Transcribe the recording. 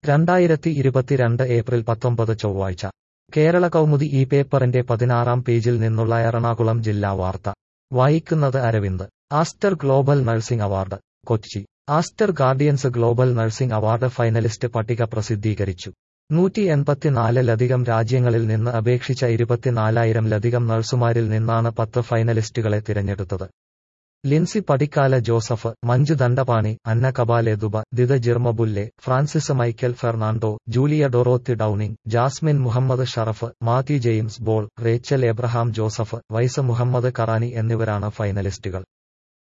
രണ്ടായിരത്തി ഇരുപത്തിരണ്ട് ഏപ്രിൽ പത്തൊമ്പത് ചൊവ്വാഴ്ച കേരള കൗമുദി ഈ പേപ്പറിന്റെ പതിനാറാം പേജിൽ നിന്നുള്ള എറണാകുളം ജില്ലാ വാർത്ത വായിക്കുന്നത് Aravind Aster global nursing award Kochi Aster guardians global nursing award finalist പട്ടിക പ്രസിദ്ധീകരിച്ചു നൂറ്റി എൺപത്തിനാലിലധികം രാജ്യങ്ങളിൽ നിന്ന് അപേക്ഷിച്ച ഇരുപത്തിനാലായിരംലധികം നഴ്സുമാരിൽ നിന്നാണ് പത്ത് ഫൈനലിസ്റ്റുകളെ തിരഞ്ഞെടുത്തത് Lincy Padikkala Joseph Manju Dandapani Anna Qabale Duba Dida Jirmabulle Francis Michael Fernando Julia Dorothy Downing Jasmine Mohammed Sharaf Mathew James Ball Rachel Abraham Joseph Waiz Mohammad Karani എന്നിവരാണ് ഫൈനലിസ്റ്റുകൾ